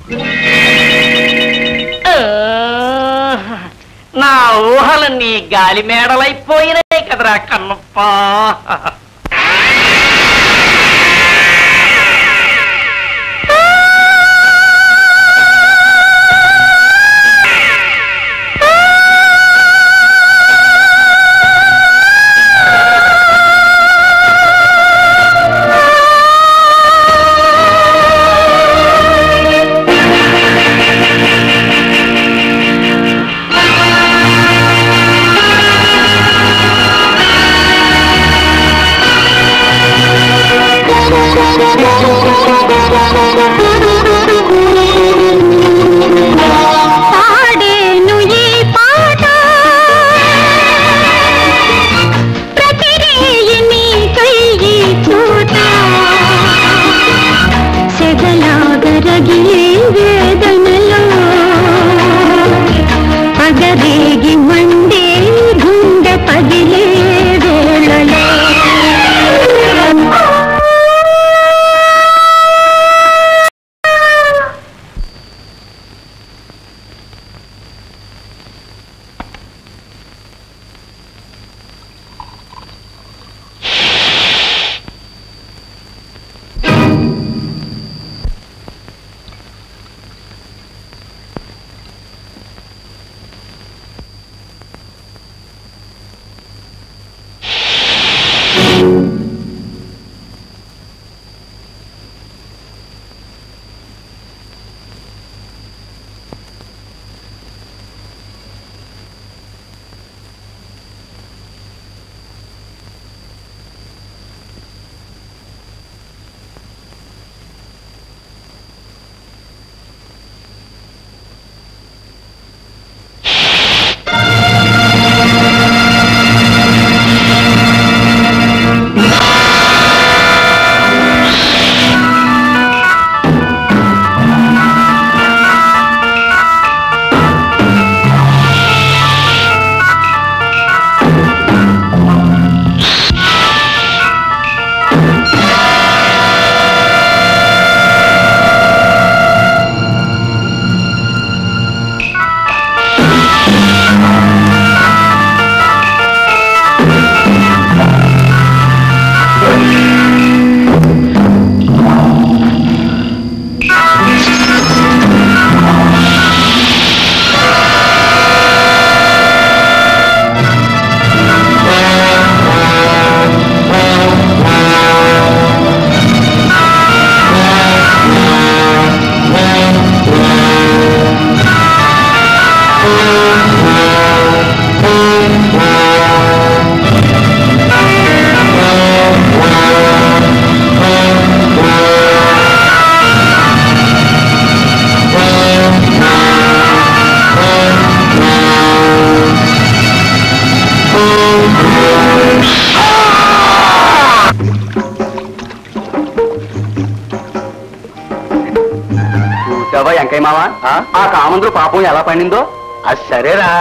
నా ఊహలన్నీ గాలి మేడలైపోయినాయి కదరా కన్నప్ప పాడేను ఈ పాట ప్రతిరేయి నీకై ఈ చోట సెగలాగరగిలే వేదనలో పగరేగి మండే గుండె పగిలే వేళలో చూసావా ఎంకయ్య మావా ఆ కామందులు పాపం ఎలా పండిందో అది సరేరా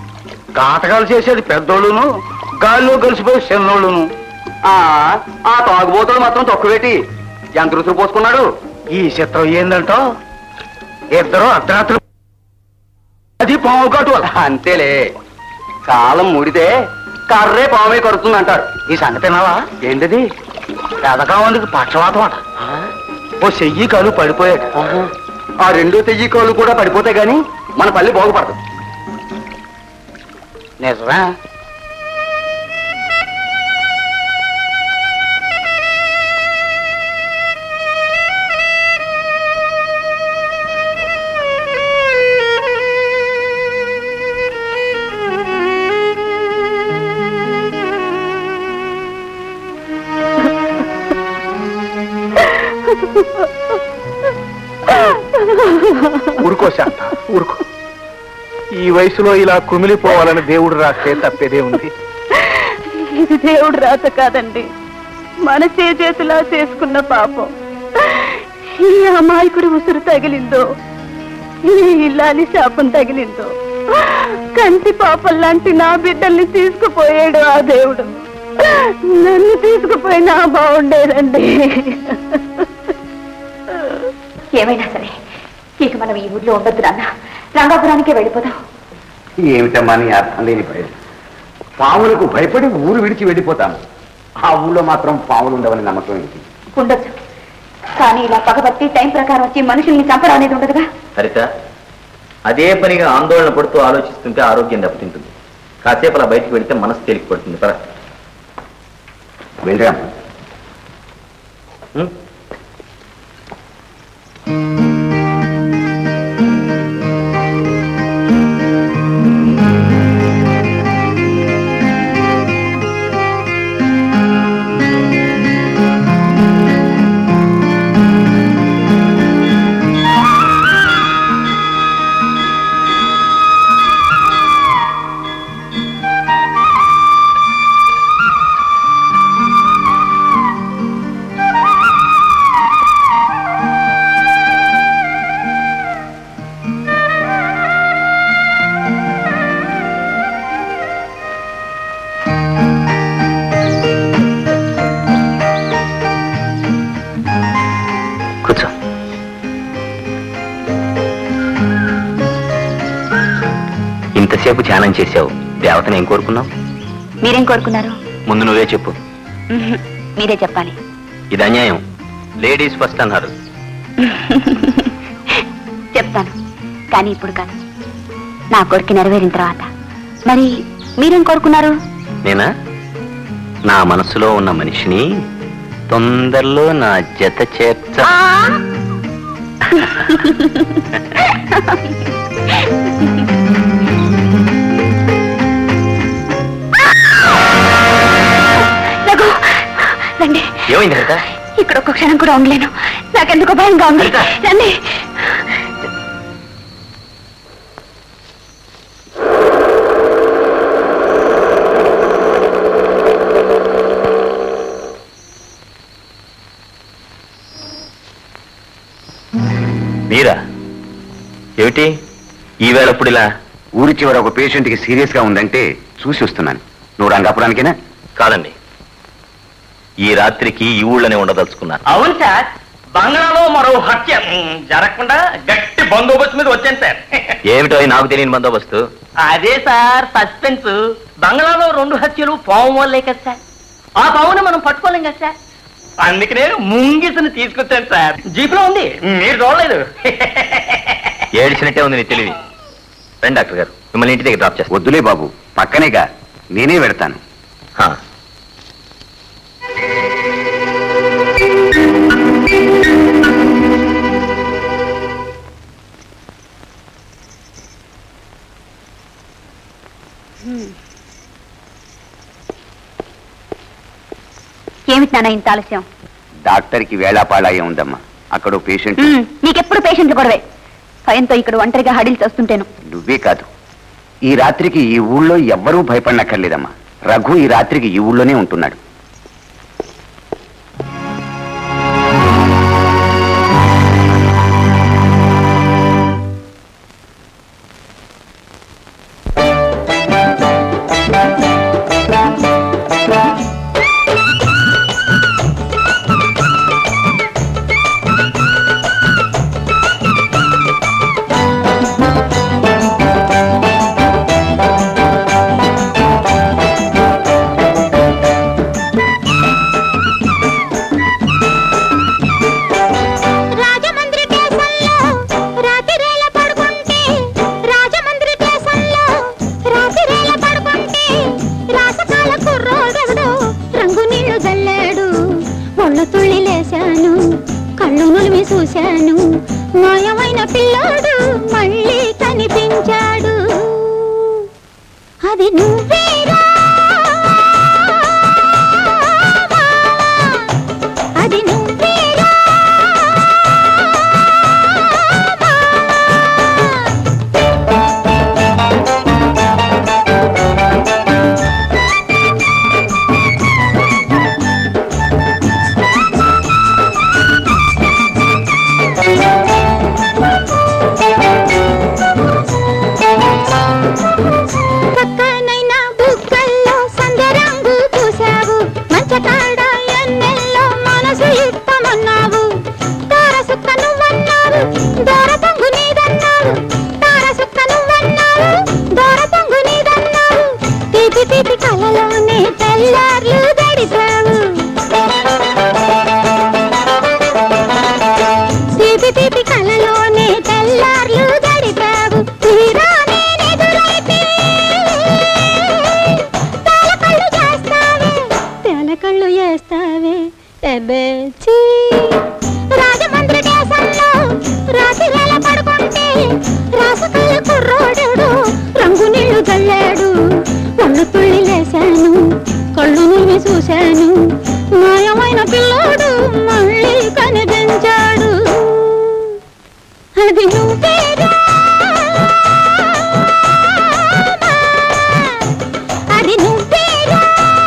కాటకాలు చేసేది పెద్దోళ్ళును గాల్లో కలిసిపోయి చిన్నోళ్ళును ఆ ఆ తాగుబోతులు మాత్రం తొక్కుపెట్టి ఎంత రుసురు పోసుకున్నాడు ఈ చిత్రం ఏందంటో ఇద్దరు అర్ధరాత్రి అది పావు కాటు అంతేలే కాలం ముడితే కర్రే పామే కడుతుంది అంటారు ఈ సంగతి నావా ఏంటిది పెదకామందికి పక్షవాతం అట ఓ చెయ్యి కాలు పడిపోయాడు ఆ రెండు తెయ్యి కాళ్ళు కూడా పడిపోతే గాని మన పల్లి బాగుపడదు నిజమే ఊరుకో శాంత ఊరుకో ఈ వయసులో ఇలా కుమిలిపోవాలని దేవుడు రాస్తే తప్పేదే ఉంది ఇది దేవుడు రాత కాదండి మన చేతులా చేసుకున్న పాపం ఈ అమాయకుడి ఉసురు తగిలిందో ఈ ఇల్లాలి శాపం తగిలిందో కంటి పాపం లాంటి నా బిడ్డల్ని తీసుకుపోయాడు ఆ దేవుడు నన్ను తీసుకుపోయినా బాగుండేదండి ఏమైనా సరే ఇక మనం ఈ ఊర్లో ఉండొద్దు నాన్న రంగాపురానికే వెళ్ళిపోదాం ఏమిటమ్మా నీ అర్థం లేని భయం పాములకు భయపడి ఊరు విడిచి వెళ్ళిపోతాను ఆ ఊళ్ళో మాత్రం పాములు ఉండవని నమ్మకం ఏంటి ఉండొచ్చు కానీ ఇలా పగబట్టి టైం ప్రకారం వచ్చి మనుషుల్ని చంపడం అనేది ఉండదుగా హరిత అదే పనిగా ఆందోళన పడుతూ ఆలోచిస్తుంటే ఆరోగ్యం దెబ్బతింటుంది కాసేపు అలా బయటికి వెళితే మనసు తేలిక పడుతుంది పద వెళ్ళరా ఉం? కూర్చో ఇంతసేపు ధ్యానం చేశావు దేవతను ఏం కోరుకున్నావు మీరేం కోరుకున్నారు ముందు నువ్వే చెప్పు ఉహుం, మీరే చెప్పాలి ఇది అన్యాయం లేడీస్ ఫస్ట్ అన్నారు చెప్తాను కానీ ఇప్పుడు కాదు నా కొడుకు నెరవేరిన తర్వాత మరి మీరేం కోరుకున్నారు నేనా నా మనసులో ఉన్న మనిషిని తొందరలో నా జత చేర్చ రఘు రండి ఏమైంది హరిత ఇక్కడ ఒక్క క్షణం కూడా ఉండలేను నాకెందుకో భయంగా ఉంది హరిత. రండి మీరా ఏమిటి ఈవేళప్పుడు ఇలా ఊరి చివర ఒక పేషెంట్ కి సీరియస్ గా ఉందంటే చూసి వస్తున్నాను నువ్వు రంగాపురానికేనా కాదండి ఈ రాత్రికి ఈ ఊళ్ళోనే ఉండదలుచుకున్నాను అవును సార్ బంగాళాలో మరో హత్య మ్, జరగకుండా గట్టి బందోబస్తు మీద వచ్చాను సార్ ఏమిటో ఈ నాకు తెలియని బందోబస్తు అదే సార్ సస్పెన్స్ బంగ్లాలో రెండు హత్యలు పాము వల్లే కదా సార్ ఆ పావుని మనం పట్టుకోలేం కదా సార్ అందుకనే ముంగిసని తీసుకొచ్చాను సార్ జీపులో ఉంది మీరు చూడలేదు ఏడిచినట్టే ఉంది నీ తెలివి రండి డాక్టర్ గారు మిమ్మల్ని ఇంటి దగ్గర డ్రాప్ చేస్తాను వద్దులే బాబు పక్కనేగా నేనే వెడతాను హా. ఏమిటి నాన్న ఇంత ఆలస్యం డాక్టర్కి వేళాపాళాయే ఉందమ్మా అక్కడ ఓ పేషెంట్ ఉమ్, నీకెప్పుడు పేషెంట్లు గొడవే భయంతో ఇక్కడ ఒంటరిగా హడిల్స్ వస్తుంటేను నువ్వే కాదు ఈ రాత్రికి ఈ ఊళ్ళో ఎవ్వరూ భయపడనక్కర్లేదమ్మా రఘు ఈ రాత్రికి ఈ ఊళ్ళోనే ఉంటున్నాడు రాజమండ్రి స్టేషన్లో రాత్రిరేల పడుకుంటే రాజమండ్రి స్టేషన్లో రాత్రిరేల పడుకుంటే రాసకాల కుర్రోడెవడో రంగు నీళ్లు జల్లాడు ఒళ్ళ తుళ్ళి లేశాను కళ్ళు నులిమి చూశాను మాయమైన పిల్లాడు మళ్ళీ కనిపించాడు అది నువ్వేరా అది నువ్వేరా నువ్వేరా అది నువ్వేరా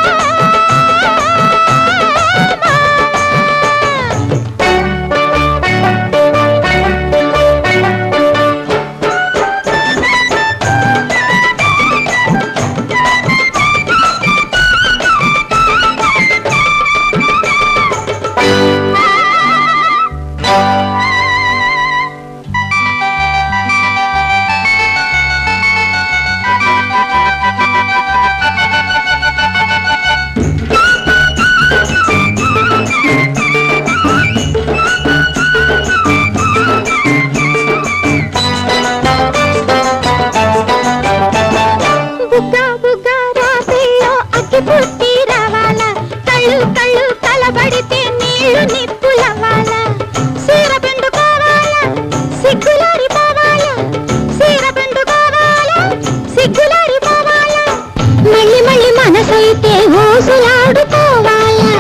బుగ్గ బుగ్గ రాపిల్లో అగ్గి పుట్టి రావాలా కళ్ళు కళ్ళు కలబడితే నీళ్లు నిప్పులవ్వాలా సీర పిండుకోవాలా సిగ్గులారిపోవాలా సీర పిండుకోవాలా సిగ్గులారిపోవాలా మళ్ళీ మళ్ళీ మనసైతే ఊసులాడుకోవాలా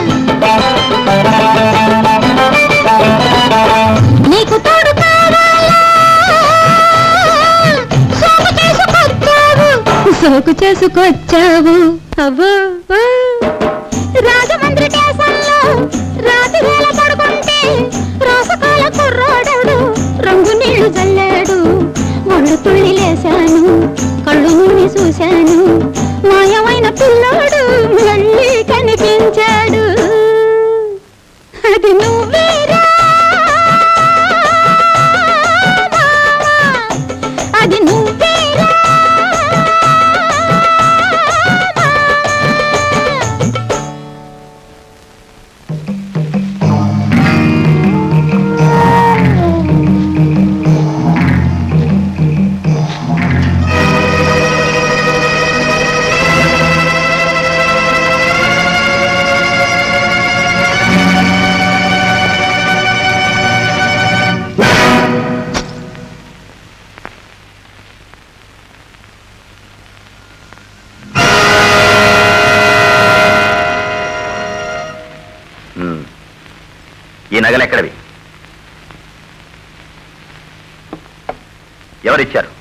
నీకు తోడు కావాలా సోకు చేసుకొచ్చావు సోకు చేసుకొచ్చావు అవ్వో రాజమండ్రి కేసంలో రాత్రి వేళ పడుకుంటే రాసకాల కుర్రాడాడు రంగు నీళ్లు జల్లాడు ఒళ్ళు తుళ్ళి లేశాను కళ్ళు నూనె చూశాను మాయమైన పిల్లోడు మళ్ళీ కనిపించాడు అది నువ్వేరా అది నువ్వేరా ఉమ్. ఈ నగలు ఎక్కడవి ఎవరిచ్చారు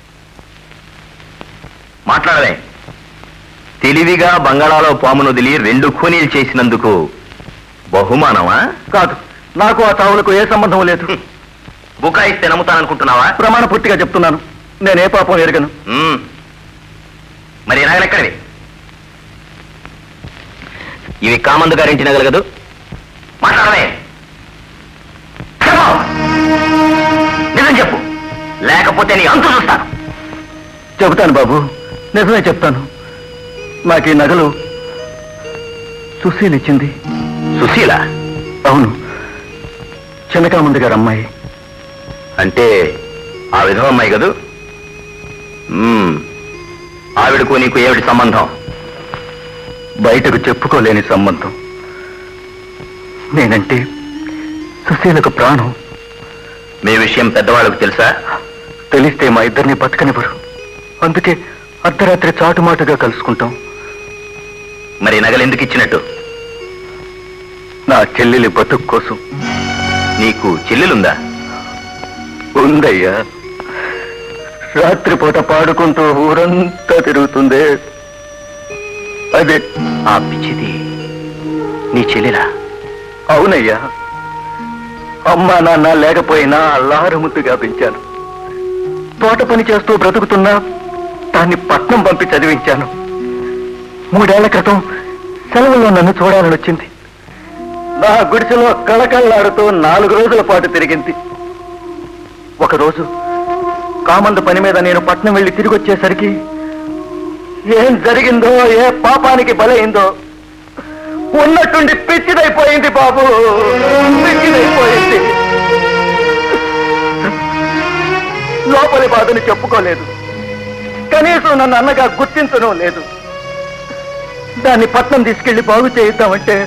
మాట్లాడలే తెలివిగా బంగాళాలో పామును వదిలి రెండు ఖూనీలు చేసినందుకు బహుమానమా కాదు నాకు ఆ తావులకు ఏ సంబంధం లేదు బుకాయిస్తే నమ్ముతాననుకుంటున్నావా ప్రమాణ పూర్తిగా చెప్తున్నాను నేనే పాపం ఎరగను ఉమ్. మరి ఈ నగలు ఎక్కడవి ఇవి కామందు గారింటి నగలు కదూ మాట్లాడవే చెప్పు. నిజం చెప్పు లేకపోతే నీ అంతు చూస్తాను చెబుతాను బాబు నిజమే చెప్తాను నాకు ఈ నగలు సుశీల్ ఇచ్చింది సుశీల అవును చిన్నకామంది గారు అమ్మాయి అంటే ఆ విధవ అమ్మాయి కదూ ఉమ్. ఆవిడకు నీకు ఏమిటి సంబంధం బయటకు చెప్పుకోలేని సంబంధం నేనంటే సుశీలకు ప్రాణం మీ విషయం పెద్దవాళ్ళకు తెలుసా తెలిస్తే మా ఇద్దరిని బతకనివ్వరు అందుకే అర్ధరాత్రి చాటుమాటుగా కలుసుకుంటాం మరి నగలు ఎందుకు ఇచ్చినట్టు నా చెల్లెలి బతుకు కోసం నీకు చెల్లెలుందా ఉందయ్యా రాత్రిపూట పాడుకుంటూ ఊరంతా తిరుగుతుంది అదే ఆ పిచ్చిది నీ చెల్లెలా అవునయ్యా అమ్మా నాన్న లేకపోయినా అల్లారముద్దుగా పెంచాను తోట పని చేస్తూ బ్రతుకుతున్నా దాన్ని పట్నం పంపి చదివించాను మూడేళ్ల క్రితం సెలవుల్లో నన్ను చూడాలని వచ్చింది నా గుడిసెలో కళకళలాడుతూ నాలుగు రోజుల పాటు తిరిగింది ఒకరోజు కామంద పని మీద నేను పట్నం వెళ్ళి తిరిగి వచ్చేసరికి ఏం జరిగిందో ఏ పాపానికి బలైందో ఉన్నట్టుండి పిచ్చిదైపోయింది బాబు పిచ్చిదైపోయింది లోపలి బాధని చెప్పుకోలేదు కనీసం నన్ను అన్నగా గుర్తించడం లేదు దాన్ని పట్నం తీసుకెళ్లి బాగు చేయిద్దామంటే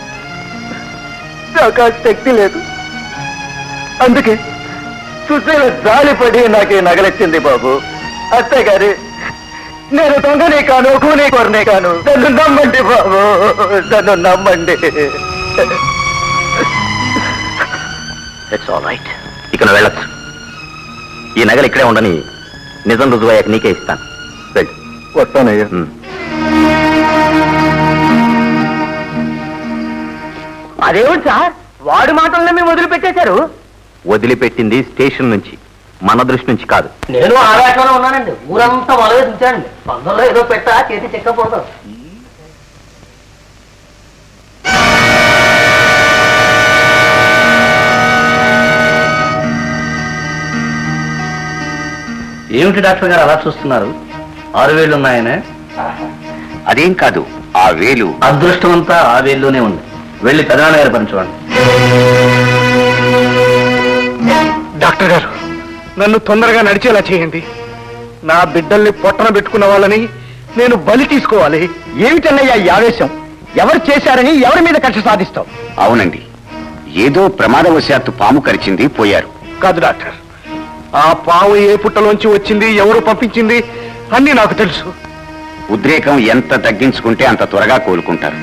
నాకు ఆ శక్తి లేదు అందుకే సుశీల జాలిపడి నాకే నగలెచ్చింది బాబు అంతేగాని నేను దొంగనే కాను కూనీ కొరనే కాను నన్ను నమ్మండి బాబు నన్ను నమ్మండి ఇట్స్ ఆల్ రైట్ ఇక నువ్వు వెళ్ళొచ్చు ఈ నగలు ఇక్కడే ఉండని నిజం రుజువయ్యాక నీకే ఇస్తాను వెళ్ళు వస్తానయ్యా ఉమ్. అదేమిటి సార్ వాడి మాటలనే మేము వదిలిపెట్టేశారు వదిలిపెట్టింది స్టేషన్ నుంచి మన దృష్టి నుంచి కాదు నేను ఆవేశంలో ఉన్నానండి ఊరంతా మొదలుగా చూశానండి పందల్లో ఏదో పెట్టా చేతి చెక్కపోతాం ఏమిటి డాక్టర్ గారు అలా చూస్తున్నారు ఆరు వేలు ఉన్నాయనే అదేం కాదు ఆ వేలు అదృష్టం అంతా ఆ వేల్లోనే ఉంది వెళ్ళి పెదనాన్న గారు పంచుకోండి డాక్టర్ గారు నన్ను తొందరగా నడిచేలా చేయండి నా బిడ్డల్ని పొట్టన పెట్టుకున్న వాళ్ళని నేను బలి తీసుకోవాలి ఏమిటన్నయ్యా ఈ ఆవేశం ఎవరు చేశారని ఎవరి మీద కక్ష సాధిస్తావు అవునండి ఏదో ప్రమాదవశాత్తు పాము కరిచింది పోయారు కాదు డాక్టర్ ఆ పాము ఏ పుట్టలోంచి వచ్చింది ఎవరు పంపించింది అన్ని నాకు తెలుసు ఉద్రేకం ఎంత తగ్గించుకుంటే అంత త్వరగా కోలుకుంటారు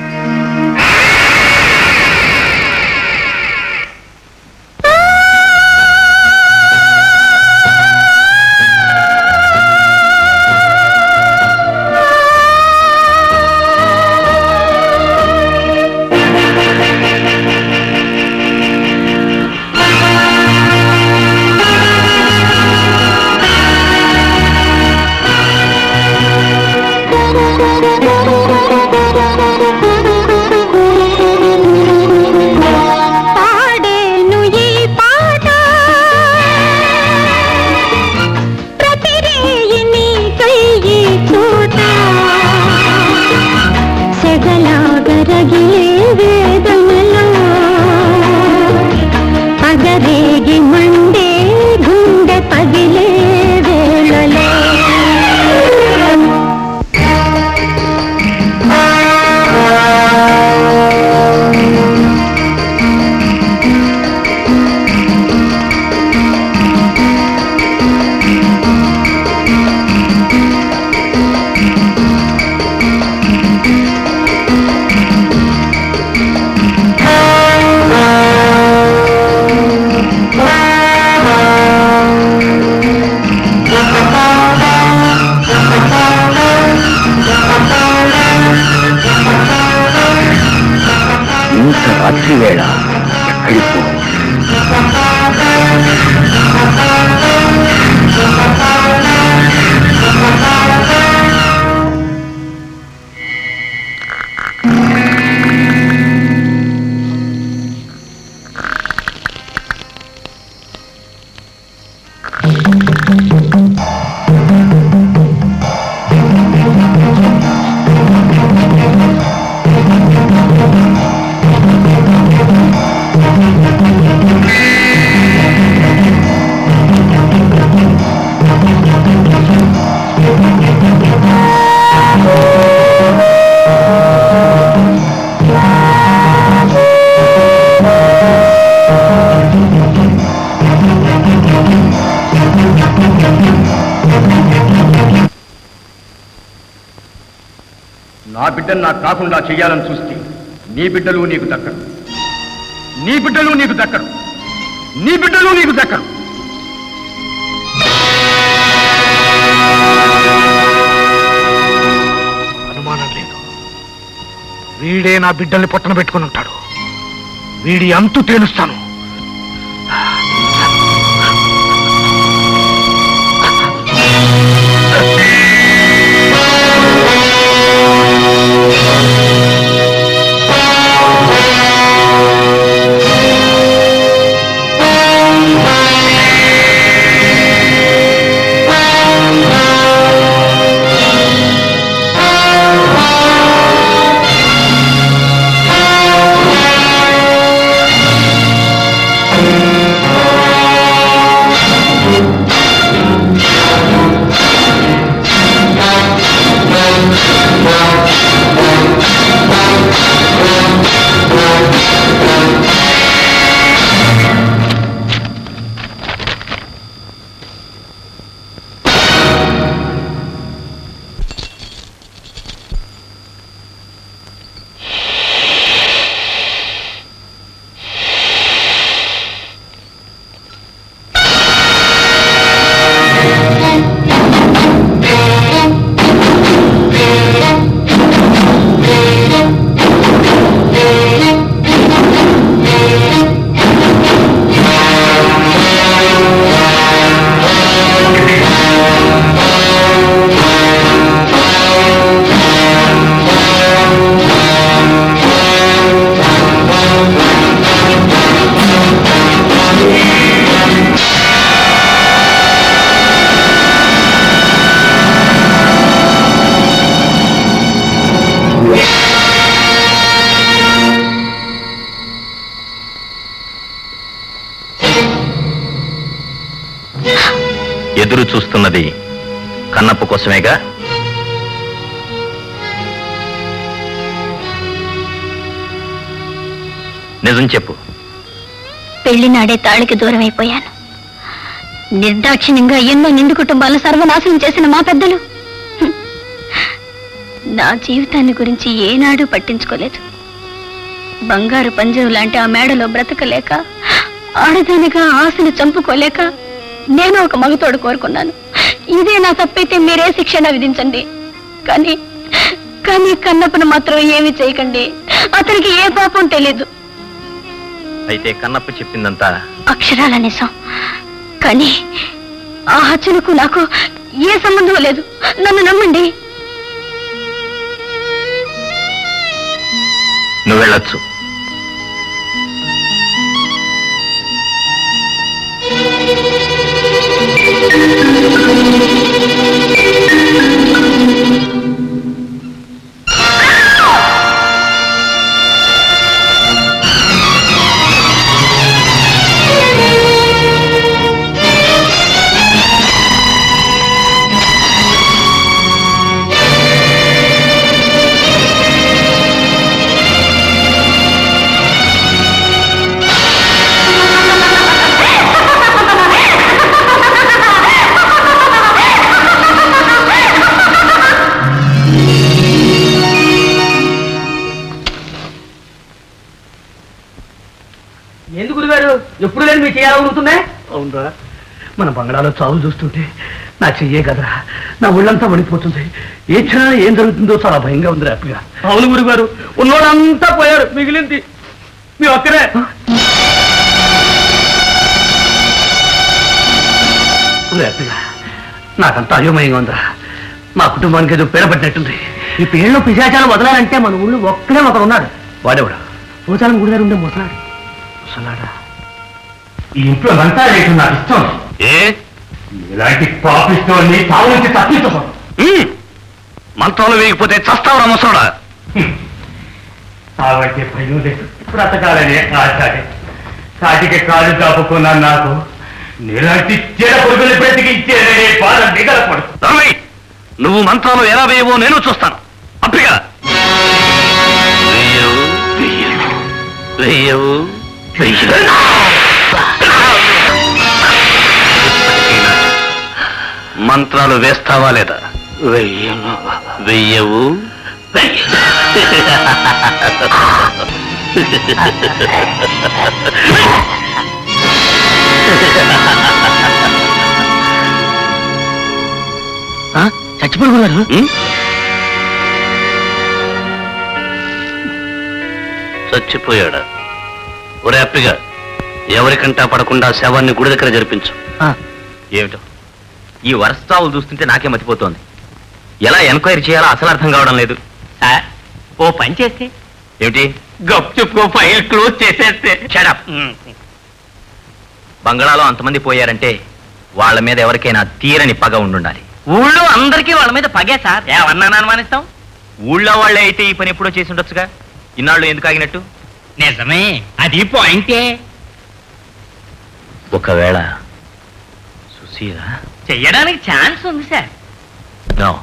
పాడేను ఈ పాట ప్రతిరేయి నీకై ఈ చోట సెగలాగరగిలే వేదనలో పగరేగి మండే గుండె పగిలే వేళలో ఇంత రాత్రి వేళ ఎక్కడికి పో నా బిడ్డను నాకు కాకుండా చెయ్యాలని చూస్తే నీ బిడ్డలు నీకు దక్కరు నీ బిడ్డలు నీకు దక్కరు నీ బిడ్డలు నీకు దక్కరు అనుమానం లేదు వీడే నా బిడ్డల్ని పొట్టన పెట్టుకుని ఉంటాడు వీడి అంతు తేలుస్తాను ఆ ఎదురు చూస్తున్నది కన్నప్ప కోసమేగా నిజం చెప్పు పెళ్లి నాడే తాళికి దూరం అయిపోయాను నిర్దాక్షిణ్యంగా ఎన్నో నిండు కుటుంబాలను సర్వనాశనం చేసిన మా పెద్దలు హ్మ్. నా జీవితాన్ని గురించి ఏనాడు పట్టించుకోలేదు బంగారు పంజరం లాంటి ఆ మేడలో బ్రతకలేక ఆడదానిగా ఆశను చంపుకోలేక నేను ఒక మగతోడు కోరుకున్నాను ఇదే నా తప్పైతే మీరే శిక్షణ విధించండి కానీ కానీ కన్నప్పను మాత్రం ఏమీ చేయకండి అతనికి ఏ పాపం తెలీదు అయితే కన్నప్ప చెప్పిందంతా అక్షరాల నిజం కానీ ఆ హత్యలకు నాకు ఏ సంబంధం లేదు నన్ను నమ్మండి నువ్వు వెళ్ళొచ్చు ఎందుకు గురుగారు ఎప్పుడు లేని మీకు చేయాలనుకుంటుందే అవునరా మన బంగాళాలో చావులు చూస్తుంటే నా చెయ్యే కదరా నా ఒళ్ళంతా వణిపోతుంది ఏ క్షణాలు ఏం జరుగుతుందో చాలా భయంగా ఉంది రేపుగా అవును గురుగారు ఉన్నోళ్ళంతా పోయారు మిగిలింది మీ ఒక్కరే రేపుగా నాకంతా అయోమయంగా ఉందిరా మా కుటుంబానికి ఏదో పేర పట్టినట్టుంది ఈ పేర్లో పిశాచాలు వదలాలంటే మన ఊళ్ళో ఒక్కడే ఒకరు ఉన్నాడు వాడేవాడు పోచారం గుడి దగ్గర ఉండే ముసలాడు ముసలాడా ఈ ఇంట్లో అంతా లేదు నాకు ఇష్టం ఏ ఇలాంటి పాపిస్తోని తావు నుంచి తప్పించకూడదు మంత్రాలు వేయకపోతే చస్తావురా ముసలోడా కాబట్టి భయం లేదు బ్రతకాలనే ఆచారి కాటికి కాలు కాపుకున్న నాకు నీలాంటి చెడ పురుగులు బ్రతికించేదనే బాధ మిగలకూడదు రమై నువ్వు మంత్రాలు ఎలా వేయవో నేను చూస్తాను అప్పిగా వెయ్యవు వెయ్యవు వెయ్యవు మంత్రాలు వేస్తావా లేదా వెయ్యను వెయ్యవు చచ్చిపోయి గురుగారు ఉం? చచ్చిపోయాడా ఒరే అప్పిగా ఎవరికంటా పడకుండా శవాన్ని గుడి దగ్గర జరిపించు ఏమిటో ఈ వరుస చావులు చూస్తుంటే నాకే మతిపోతోంది ఎలా ఎంక్వైరీ చేయాలో అసలు అర్థం కావడం లేదు సార్ ఓ పని చేస్తే ఏమిటి గప్ చెప్పుకో ఫైల్ క్లోజ్ చేసేస్తే షడప్ బంగాళాలో అంతమంది పోయారంటే వాళ్ళ మీద ఎవరికైనా తీరని పగ ఉండుండాలి ఊళ్ళో అందరికీ వాళ్ళ మీద పగే సార్ ఏమన్నా అనుమానిస్తాం ఊళ్ళో వాళ్ళే అయితే ఈ పని ఎప్పుడో చేసి ఉండొచ్చుగా ఇన్నాళ్ళు ఎందుకు ఆగినట్టు నిజమే అది పాయింటే ఒకవేళ సుశీల చెయ్యడానికి ఛాన్స్ ఉంది సార్ నో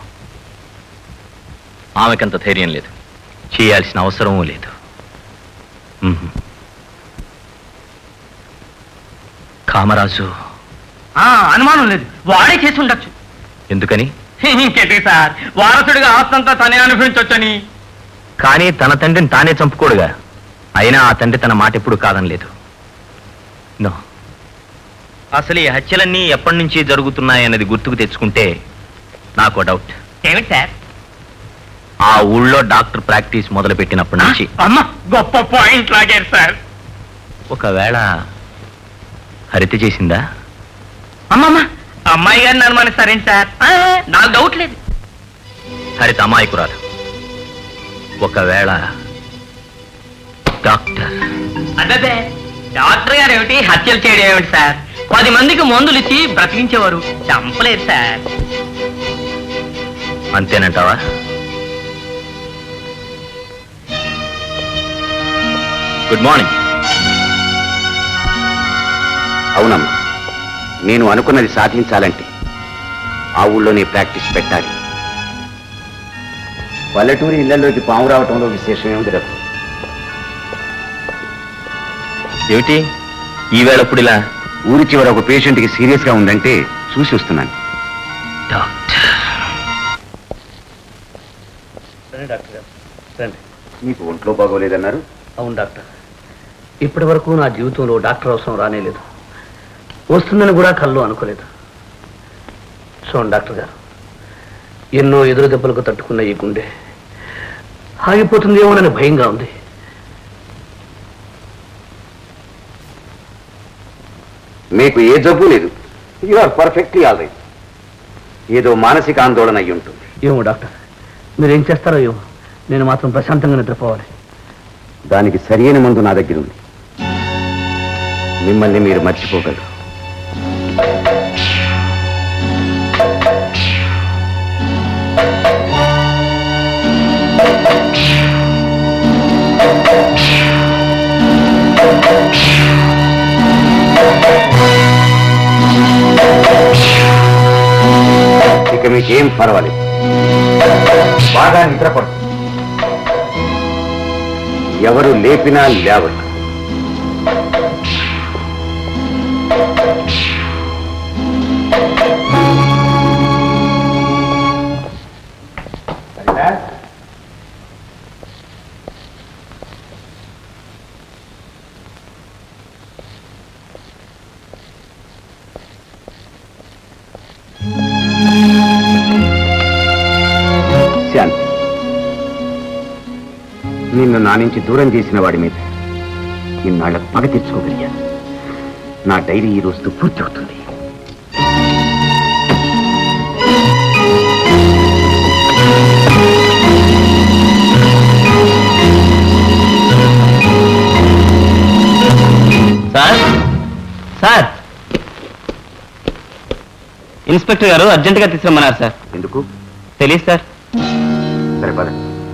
ఆమెకంత ధైర్యం లేదు చేయాల్సిన అవసరమూ లేదు మ్మ్. కామరాజు ఆ, అనుమానం లేదు వాడే చేసి ఉండొచ్చు ఎందుకని ఇంకేంటి సార్ వారసుడిగా ఆస్తంతా తనే అనుభవించొచ్చని కానీ తన తండ్రిని తానే చంపుకోడుగా అయినా ఆ తండ్రి తన మాట ఎప్పుడు కాదనలేదు నో అసలు ఈ హత్యలన్నీ ఎప్పటి నుంచి జరుగుతున్నాయన్నది గుర్తుకు తెచ్చుకుంటే నాకు డౌట్ ఏమిటి సార్ ఆ ఊళ్ళో డాక్టర్ ప్రాక్టీస్ మొదలుపెట్టినప్పటి నుంచి అమ్మ గొప్ప పాయింట్ లాగారు సార్ ఒకవేళ హరిత చేసిందా అమ్మమ్మ అమ్మాయి గారిని అనుమానిస్తారేంటి సార్ ఆ, నాకు డౌట్ లేదు హరిత అమాయకురాలు ఒకవేళ డాక్టర్ అదే డాక్టర్ గారు ఏమిటి హత్యలు చేయడం ఏమిటి సార్ పది మందికి మందులు ఇచ్చి బ్రతికించేవారు చంపలేదు సార్ అంతేనంటావా గుడ్ మార్నింగ్ అవునమ్మా నేను అనుకున్నది సాధించాలంటే ఆ ఊళ్ళోనే ప్రాక్టీస్ పెట్టాలి పల్లెటూరి ఇళ్లలోకి పాము రావటంలో విశేషం ఏమిటి రఘు ఏమిటి ఈవేళప్పుడు ఇలా ఊరి చివర ఒక పేషెంట్కి సీరియస్గా ఉందంటే చూసి వస్తున్నాను డాక్టర్ గారు రండి మీకు ఒంట్లో బాగోలేదన్నారు అవును డాక్టర్ ఇప్పటి వరకు నా జీవితంలో డాక్టర్ అవసరం రానేలేదు వస్తుందని కూడా కళ్ళు అనుకోలేదు చూడండి డాక్టర్ గారు ఎన్నో ఎదురు దెబ్బలకు తట్టుకున్న ఈ గుండె ఆగిపోతుందేమోనని భయంగా ఉంది మీకు ఏ జబ్బు లేదు you are perfectly all right ఏదో మానసిక ఆందోళన అయి ఉంటుంది ఏమో డాక్టర్ మీరు ఏం చేస్తారో ఏమో నేను మాత్రం ప్రశాంతంగా నిద్రపోవాలి దానికి సరియైన మందు నా దగ్గర ఉంది మిమ్మల్ని మీరు మర్చిపోగలరు ఇక మీకేం పర్వాలేదు బాగా నిద్రపడు ఎవరు లేపినా లేవరు శాంతి నిన్ను నా నుంచి దూరం చేసిన వాడి మీద ఇన్నాళ్ళ పగ తెచ్చుకోగలిగాను నా డైరీ ఈ రోజుతో పూర్తి అవుతుంది సార్ సార్ ఇన్స్పెక్టర్ గారు అర్జెంటుగా తీసుకురమ్మన్నారు సార్ ఎందుకు తెలియదు సార్ సరే పద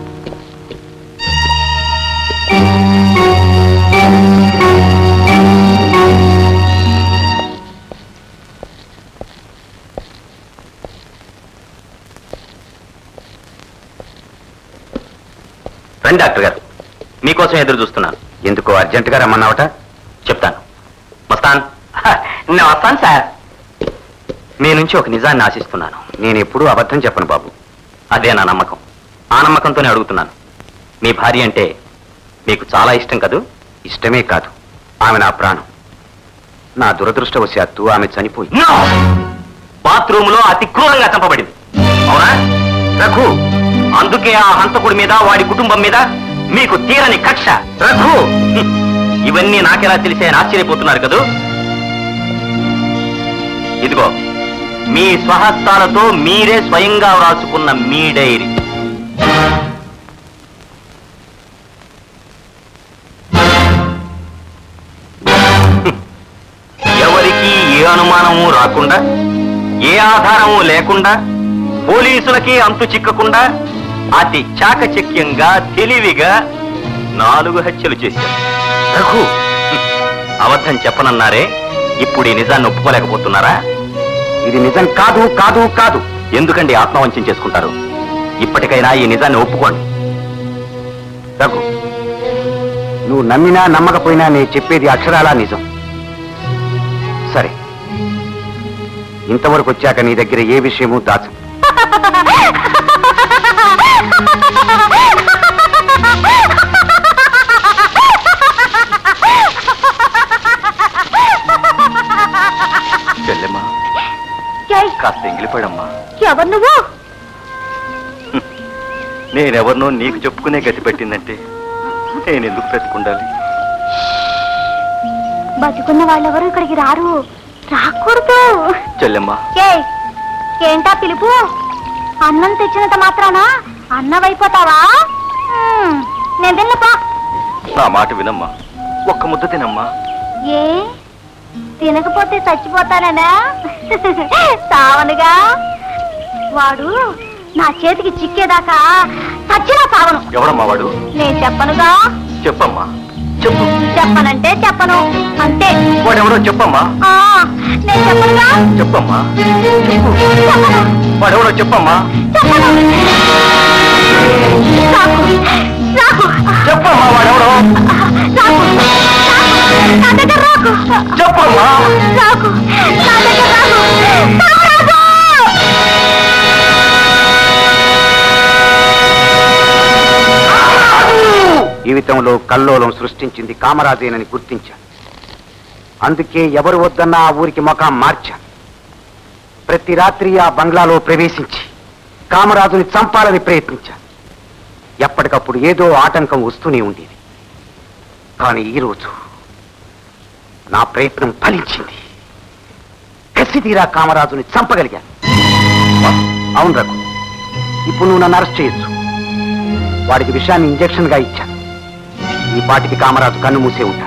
రండి డాక్టర్ గారు మీకోసం ఎదురు చూస్తున్నాను ఎందుకు అర్జెంటుగా రమ్మన్నావట చెప్తాను మస్తాన్ నేను వస్తాను సార్ మీ నుంచి ఒక నిజాన్ని ఆశిస్తున్నాను నేను ఎప్పుడూ అబద్ధం చెప్పను బాబు అదే నా నమ్మకం ఆ నమ్మకంతోనే అడుగుతున్నాను మీ భార్య అంటే మీకు చాలా ఇష్టం కదూ ఇష్టమే కాదు ఆమె నా ప్రాణం నా దురదృష్టవశాత్తు ఆమె చనిపోయి బాత్రూమ్ లో అతి క్రూరంగా చంపబడింది అవునా రఘు అందుకే ఆ హంతకుడి మీద వాడి కుటుంబం మీద మీకు తీరని కక్ష రఘు హ్మ్. ఇవన్నీ నాకెలా తెలిసే అని ఆశ్చర్యపోతున్నారు కదూ ఇదిగో మీ స్వహస్తాలతో మీరే స్వయంగా వ్రాసుకున్న మీ డైరీ హ్మ్. ఎవరికి ఏ అనుమానము రాకుండా ఏ ఆధారము లేకుండా పోలీసులకి అంతు చిక్కకుండా అతి చాకచక్యంగా తెలివిగా నాలుగు హత్యలు చేశారు రఘు హ్మ్. అబద్ధం చెప్పనన్నారే ఇప్పుడు ఈ నిజాన్ని ఒప్పుకోలేకపోతున్నారా ఇది నిజం కాదు కాదు కాదు ఎందుకండి ఆత్మవంచం చేసుకుంటారు ఇప్పటికైనా ఈ నిజాన్ని ఒప్పుకోండి రఘు నువ్వు నమ్మినా నమ్మకపోయినా నేను చెప్పేది అక్షరాలా నిజం సరే ఇంతవరకు వచ్చాక నీ దగ్గర ఏ విషయమూ దాచు చెల్లెమ్మా కాస్త ఎంగిలిపోయాడమ్మా ఎవరు నువ్వు నేనెవరినో నీకు చెప్పుకునే గతి పెట్టిందంటే నేను ఎందుకు బ్రతికుండాలి బతుకున్న వాళ్ళెవరు ఇక్కడికి రారు రాకూడదు చెల్లెమ్మా ఏయ్, ఏంటా పిలుపు అన్నం తెచ్చినంత మాత్రాన అన్నవైపోతావా హ్మ్, నేను తిన్నపా నా మాట వినమ్మా ఒక్క ముద్ద తినమ్మా ఏ తినకపోతే చచ్చిపోతాననా సావనుగా వాడు నా చేతికి చిక్కేదాకా చచ్చినా సావను ఎవడమ్మా వాడు నేను చెప్పనుగా చెప్పమ్మా చెప్పు చెప్పనంటే చెప్పను అంతే వాడెవడో చెప్పమ్మా ఆ, నేను చెప్పనుగా చెప్పమ్మా చెప్పు చెప్పను వాడెవడో చెప్పమ్మా చెప్పను రాకు రాకు చెప్పమ్మా వాడెవడో రాకు రాకు. నా దగ్గర రాకు చెప్పమ్మా రాకు నా దగ్గర రాకు రాకు జీవితంలో కల్లోలం సృష్టించింది కామరాజేనని గుర్తించాను అందుకే ఎవరు వద్దన్నా ఆ ఊరికి మకాం మార్చాను ప్రతి రాత్రి ఆ బంగ్లాలో ప్రవేశించి కామరాజుని చంపాలని ప్రయత్నించాను ఎప్పటికప్పుడు ఏదో ఆటంకం వస్తూనే ఉండేది కానీ ఈరోజు నా ప్రయత్నం ఫలించింది కసిదీరా కామరాజుని చంపగలిగాను అవును రఘు ఇప్పుడు నువ్వు నన్ను అరెస్ట్ చేయొచ్చు వాడికి విషయాన్ని ఇంజెక్షన్ గా ఇచ్చాను ఈ పాటికి కామరాజు కన్ను మూసే ఉంటాడు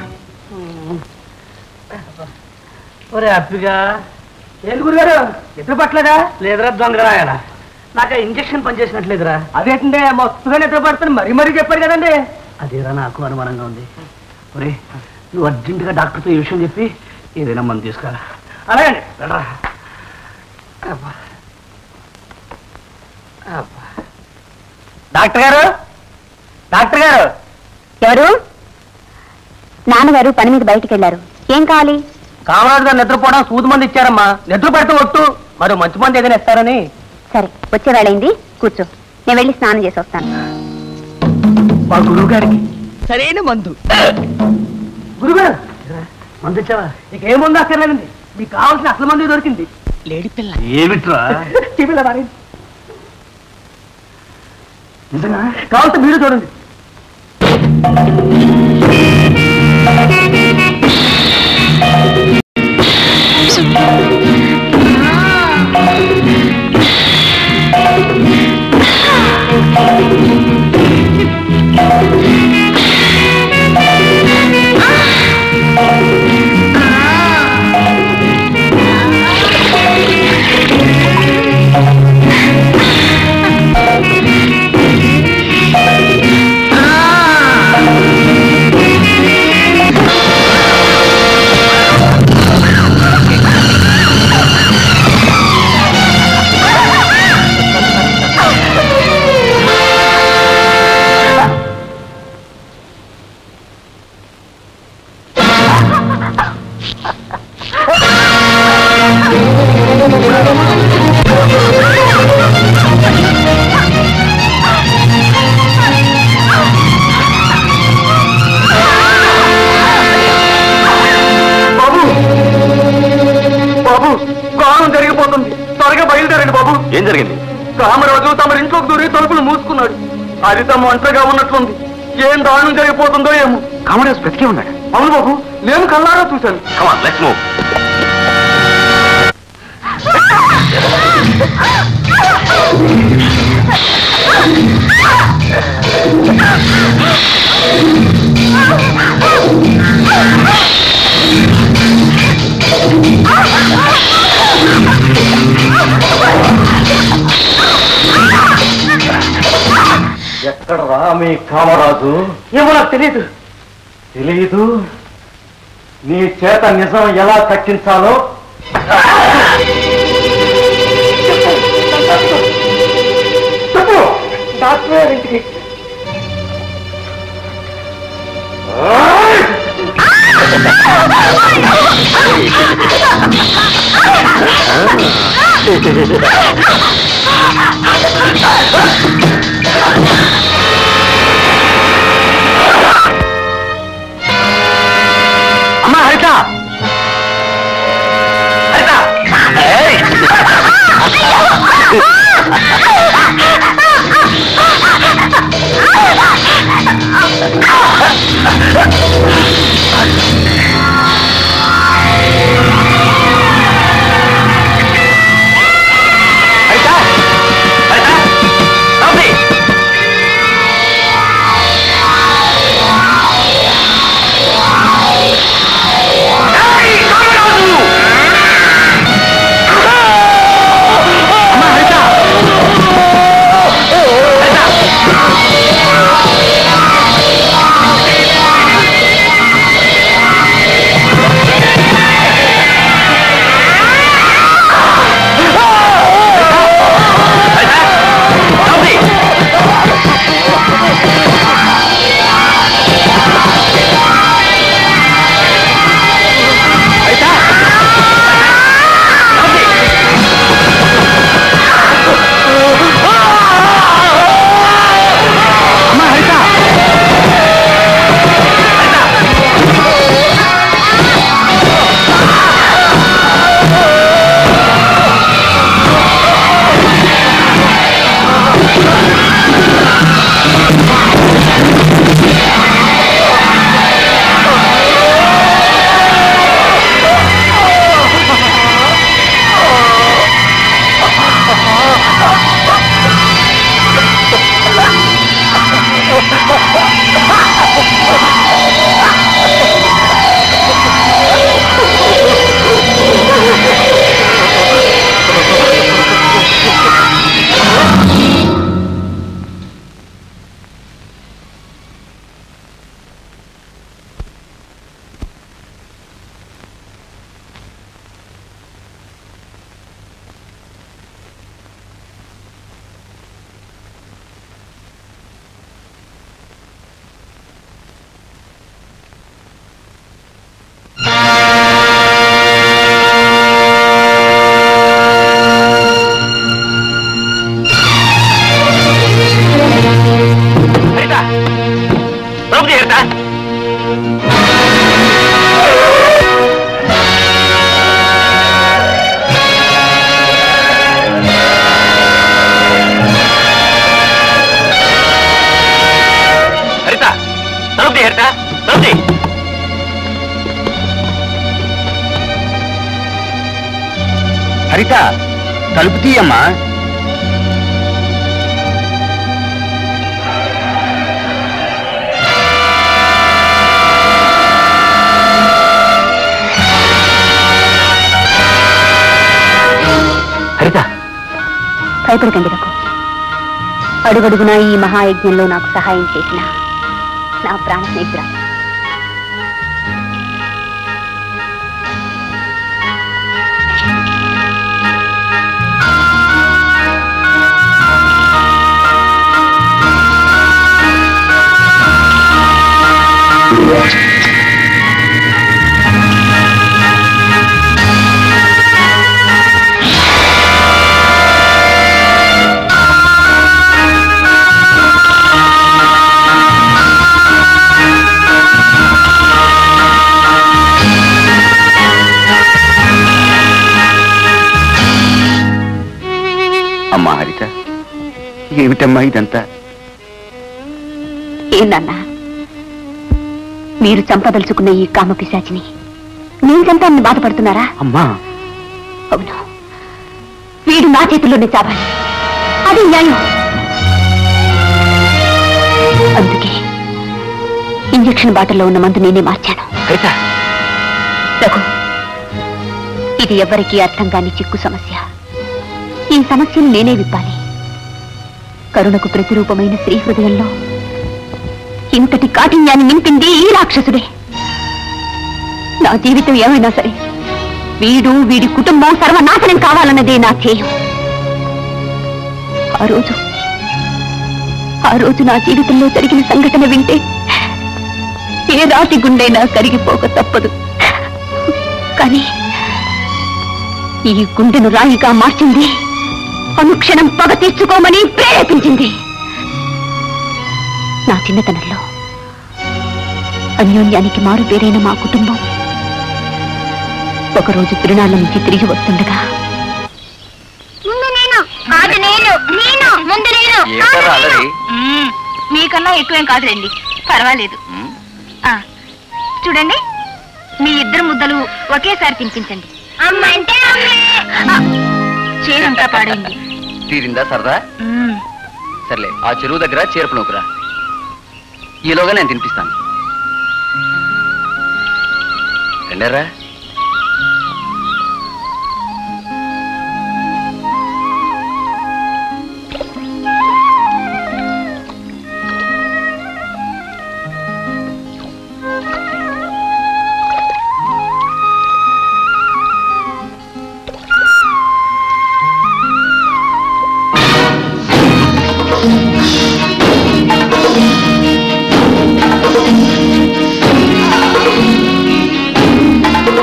ఒరే అప్పిగా ఏంటి గురుగారు ఎదురు పట్టలేదా లేదురా దొంగరాయన నాకు ఆ ఇంజక్షన్ పనిచేసినట్లేదురా అదేంటంటే మొత్తంగా నిద్ర పడుతుంది మరీ మరీ చెప్పారు కదండి అదేరా నాకు అనుమానంగా ఉంది ఒరే నువ్వు అర్జెంటుగా డాక్టర్తో ఈ విషయం చెప్పి ఏదైనా మందు తీసుకురా అలాగండి వెళ్ళరా అబ్బా. అబ్బా. డాక్టర్ గారు డాక్టర్ గారు ఎవరు నాన్నగారు పని మీద బయటికి వెళ్ళారు ఏం కావాలి కామరాజు గారు నిద్రపోవడం సూది మంది ఇచ్చారమ్మా నిద్ర పెడితే ఒట్టు మరి మంచి మంది ఏదైనా ఇస్తారని సరే వచ్చే వేళయింది కూర్చో నేను వెళ్ళి స్నానం చేసి వస్తాను మా గురువు గారికి సరైన మందు గురుగారు మందు ఇచ్చావా ఇక ఏ మందు అక్కర్లేదండి మీకు కావాల్సిన అసలు మందు దొరికింది లేడి పిల్ల ఏమిట్రా టీవీలో మారింది నిజంగా కావాల్సిన మీరు చూడండి బాబు బాబు దారుణం జరిగిపోతుంది త్వరగా బయలుదేరండి బాబు ఏం జరిగింది రామరాజు తమ ఇంట్లోకి దూరి తలుపులు మూసుకున్నాడు అది తమ ఒంటరిగా ఉన్నట్లుంది ఏం దారుణం జరిగిపోతుందో ఏమో కామరాజు బ్రతికే ఉన్నాడు అవును బాబు నేను కళ్ళారా చూశాను కమాన్ లెట్స్ మూవ్ ఎక్కడ రా మీ కామరాజు ఏమో నాకు తెలియదు తెలియదు నీ చేత నిజం ఎలా తక్కించాలో చెప్పు డాక్టర్ గారింటికి అమ్మా హరిత హరిత ఏయ్! హరిత హరిత హరిత తలుపు తీయమ్మా హరిత భయపడకండి రఘు అడుగడుగునా ఈ మహాయజ్ఞంలో నాకు సహాయం చేసిన నా ప్రాణ స్నేహితురా అమ్మా హరిత ఏమిటమ్మా ఇదంతా ఏందన్నా మీరు చంపదలుచుకున్న ఈ కామ పిశాచిని నేను చంపాలని బాధపడుతున్నారా అమ్మా అవును వీడు నా చేతుల్లోనే చావాలి అది న్యాయం అందుకే ఇంజెక్షన్ బాటిల్లో ఉన్న మందు నేనే మార్చాను హరిత రఘు ఇది ఎవ్వరికీ అర్థం కాని చిక్కు సమస్య ఈ సమస్యను నేనే విప్పాలి కరుణకు ప్రతిరూపమైన శ్రీ హృదయంలో ఇంతటి కాఠిన్యాన్ని నింపింది ఈ రాక్షసుడే నా జీవితం ఏమైనా సరే వీడు వీడి కుటుంబం సర్వనాశనం కావాలన్నదే నా ధ్యేయం ఆ రోజు ఆ రోజు నా జీవితంలో జరిగిన సంఘటన వింటే ఏ రాతి గుండైనా కరిగిపోక తప్పదు కానీ ఈ గుండెను రాయిగా మార్చింది అనుక్షణం పగ తీర్చుకోమని ప్రేరేపించింది నా చిన్నతనంలో అన్యోన్యానికి మారు పేరైన మా కుటుంబం ఒకరోజు తిరునాళ్ళ నుంచి తిరిగి వస్తుండగా ముందు నేను కాదు నేను నేను ముందు నేను ఏంటరా అల్లరి? మ్మ్. మీకన్నా ఎక్కువేం కాదులేండి పర్వాలేదు ఆ, చూడండి మీ ఇద్దరు ముద్దలు ఒకేసారి తినిపించండి ఆ, చీరంతా పాడైంది తీరిందా సరదా మ్మ్. సర్లే ఆ చెరువు దగ్గర చేరుపు నూకురా ఈలోగా నేను తినిపిస్తాను రెండరా ఆ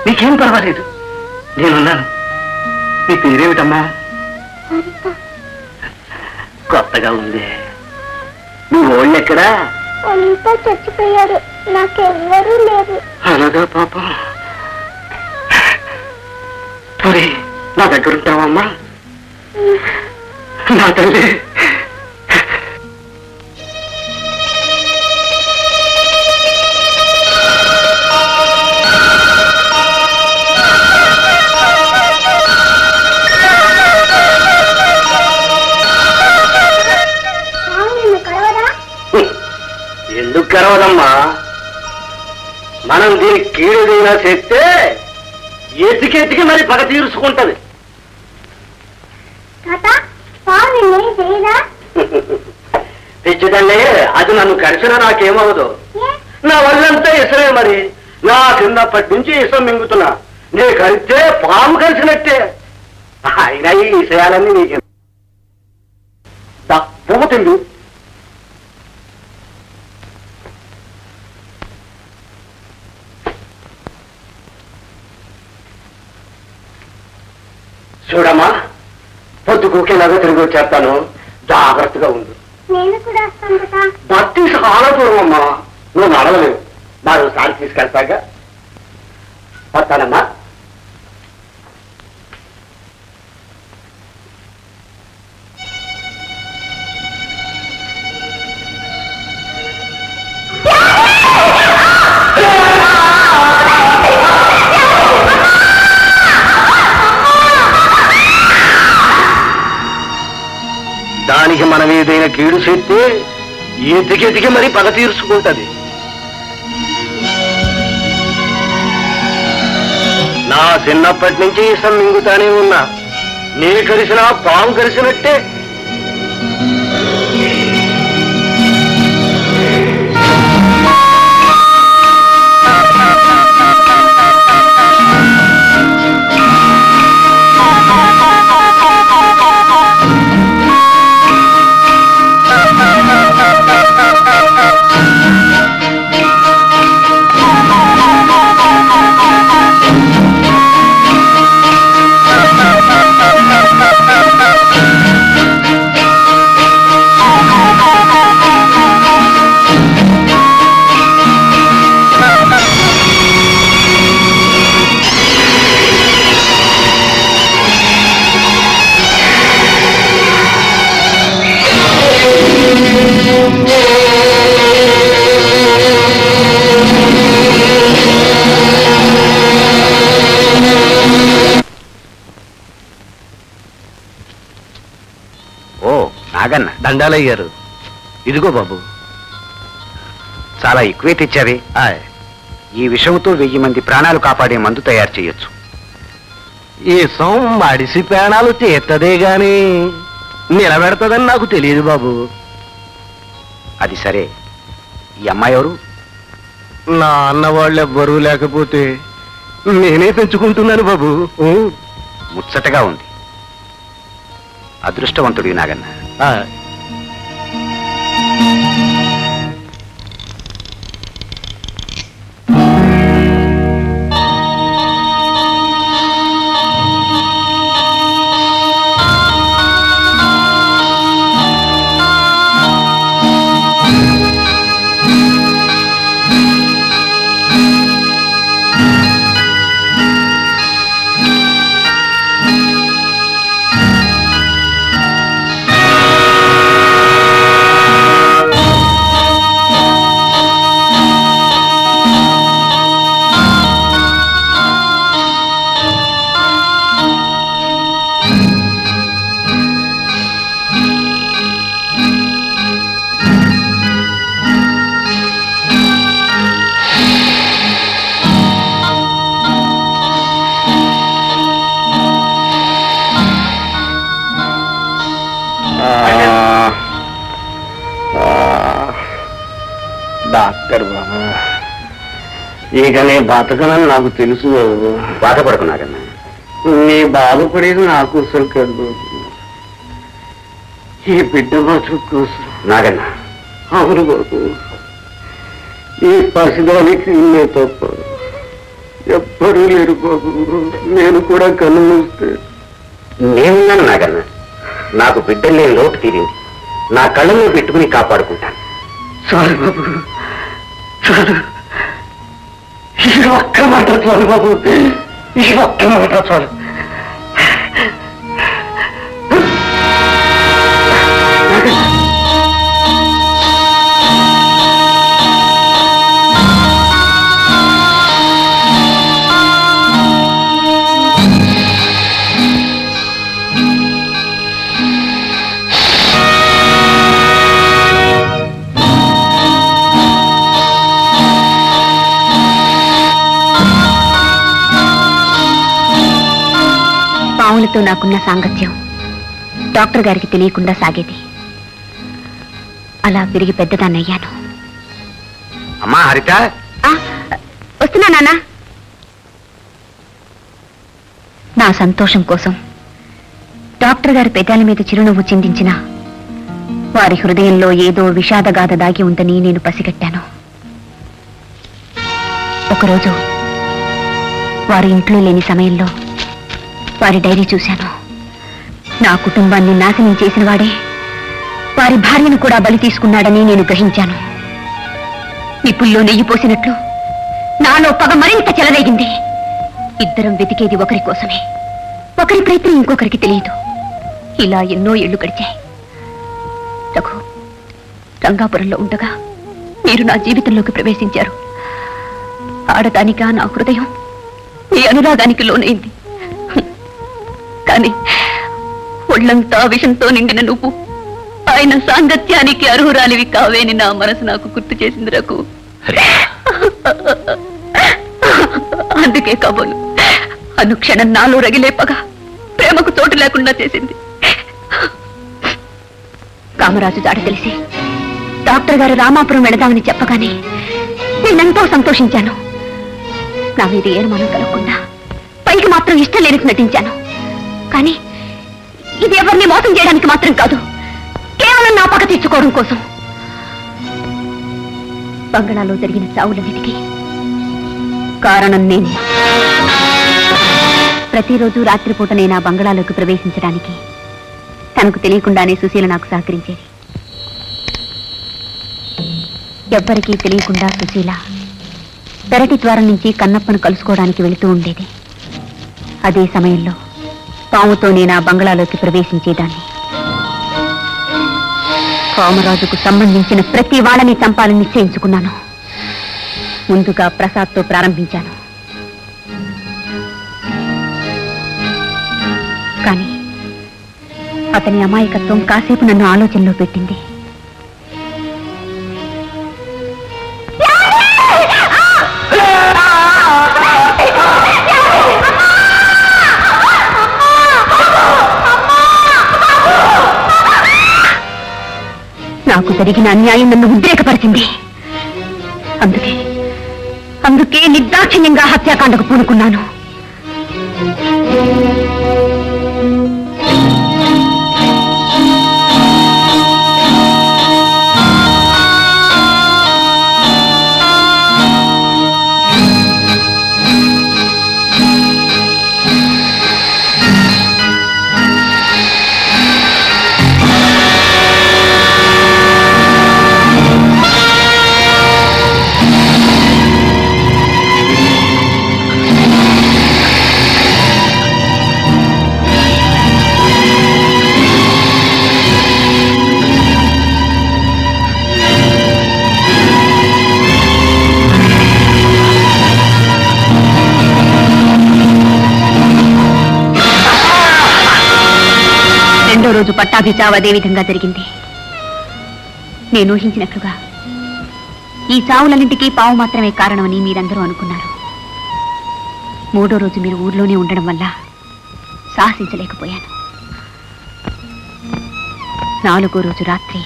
నీకేం పర్వాలేదు నేనున్నాను నీ పేరేమిటమ్మా కొత్తగా ఉంది నువ్వు ఓళ్ళు ఎక్కడా వాళ్ళంతా చచ్చిపోయారు నాకెవ్వరూ లేరు అలాగా పాపం పోనీ నా దగ్గర ఉంటావమ్మా నా తల్లి నిన్ను కలవరా ఎందుకు గర్వదమ్మా మనం దీనికి కీడుదైనా చేస్తే ఎతికెతికి మరి పగ తీర్చుకుంటది తాత పావు నిన్నేం చేయదా పిచ్చిదండి అది నన్ను కలిసినా నాకేమవదు ఏ? నా వల్లంతా ఇసరే మరి నా చిన్నప్పటి నుంచి ఇసం మింగుతున్నా నీ కలిస్తే పాము కలిసినట్టే అయినా ఈ విషయాలన్నీ నీకు పోతుంది చూడమ్మా పొద్దుకోకేలాగా తిరిగి వచ్చేస్తాను జాగ్రత్తగా ఉండు నేను కూడా వస్తాను కదా భక్తి చాలా దూరం అమ్మా నువ్వు నడవలేవు మరోసారి తీసుకెళ్తాగా వస్తానమ్మా దానికి మనం ఏదైనా కీడు చేస్తే ఎతికెతికి మరి పగ తీర్చుకుంటది నా చిన్నప్పటి నుంచి ఇసం మింగుతానే ఉన్నా నీ కరిసినా పాము కరిసినట్టే ఓ నాగన్న దండాలయ్యారు ఇదిగో బాబు చాలా ఎక్కువే తెచ్చావే ఆయ్ ఈ విషయంతో వెయ్యి మంది ప్రాణాలు కాపాడే మందు తయారు చేయొచ్చు ఈ సొమ్ మడిసి ప్రాణాలు తీర్తదే గాని నిలబెడతదని నాకు తెలియదు బాబు అది సరే ఈ అమ్మాయి ఎవరు నా అన్న వాళ్ళు ఎవ్వరూ లేకపోతే నేనే పెంచుకుంటున్నాను బాబు ఊ. ముచ్చటగా ఉంది అదృష్టవంతుడి నాగన్న ఆ. డాక్టర్ బాబు ఇక నీ బతకనని నాకు తెలుసు బాబు బాధపడకు నాగన్న నీ బాధపడేది నా కోసం కాదు బాబు ఈ బిడ్డ బతుకు కోసం నాగన్న అవును బాబు ఈ పసిదానికి ఇల్లే తప్ప ఎవ్వరూ లేరు బాబు నేను కూడా కళ్ళు మూస్తే నేనున్నాను నాగన్న నాకు బిడ్డలు లేని లోటు తీరింది నా కళ్ళలో పెట్టుకుని కాపాడుకుంటాను చాలు బాబు చాలు ఈ ఒక్క మాట చాలు బాబు ఈ ఒక్క మాట చాలు పాములతో నాకున్న సాంగత్యం డాక్టర్ గారికి తెలియకుండా సాగేది అలా పెరిగి పెద్దదాన్నయ్యాను అమ్మా హరిత ఆ, వస్తున్నా నాన్న నా సంతోషం కోసం డాక్టర్ గారి పెదాల మీద చిరునవ్వు చిందించిన వారి హృదయంలో ఏదో విషాదగాథ దాగి ఉందని నేను పసిగట్టాను ఒకరోజు వారి ఇంట్లో లేని సమయంలో వారి డైరీ చూశాను నా కుటుంబాన్ని నాశనం చేసిన వాడే వారి భార్యను కూడా బలి తీసుకున్నాడని నేను గ్రహించాను నిప్పుల్లో నెయ్యి పోసినట్లు నాలో పగ మరింత చెలరేగింది ఇద్దరం వెతికేది ఒకరి కోసమే ఒకరి ప్రయత్నం ఇంకొకరికి తెలియదు ఇలా ఎన్నో ఏళ్లు గడిచాయి రఘు రంగాపురంలో ఉండగా మీరు నా జీవితంలోకి ప్రవేశించారు ఆడదానిగా నా హృదయం మీ అనురాగానికి లోనైంది హ్మ్. కానీ ఒళ్ళంతా విషంతో నిండిన నువ్వు ఆయన సాంగత్యానికి అర్హురాలివి కావేని నా మనసు నాకు గుర్తు చేసింది రఘు అందుకే కబోలు అనుక్షణం నాలో రగిలేపగా ప్రేమకు చోటు లేకుండా చేసింది కామరాజు జాడ తెలిసి డాక్టర్ గారు రామాపురం వెళదామని చెప్పగానే నేనెంతో సంతోషించాను నా మీద ఏ అనుమానం కలగకుండా పైకి మాత్రం ఇష్టం లేనికి నటించాను కానీ ఇది ఎవరిని మోసం చేయడానికి మాత్రం కాదు కేవలం నా పగ తీర్చుకోవడం కోసం బంగాళాలో జరిగిన చావులన్నిటికీ కారణం నేనే ప్రతిరోజు రాత్రిపూట నేను ఆ బంగళాలోకి ప్రవేశించడానికి తనకు తెలియకుండానే సుశీల నాకు సహకరించేది ఎవ్వరికీ తెలియకుండా సుశీల పెరటి ద్వారం నుంచి కన్నప్పను కలుసుకోవడానికి వెళుతూ ఉండేది అదే సమయంలో పాముతో నేను ఆ బంగళాలోకి ప్రవేశించేదాన్ని కామరాజుకు సంబంధించిన ప్రతి వాళ్ళని చంపాలని నిశ్చయించుకున్నాను ముందుగా ప్రసాద్తో ప్రారంభించాను కానీ అతని అమాయకత్వం కాసేపు నన్ను ఆలోచనలో పెట్టింది నాకు జరిగిన అన్యాయం నన్ను ఉద్రేకపరిచింది అందుకే అందుకే నిర్దాక్షిణ్యంగా హత్యాకాండకు పూనుకున్నాను రెండో రోజు పట్టాభి చావు అదే విధంగా జరిగింది నేను ఊహించినట్లుగా ఈ చావులన్నింటికీ పావు మాత్రమే కారణమని మీరందరూ అనుకున్నారు మూడో రోజు మీరు ఊర్లోనే ఉండడం వల్ల సాహసించలేకపోయాను నాలుగో రోజు రాత్రి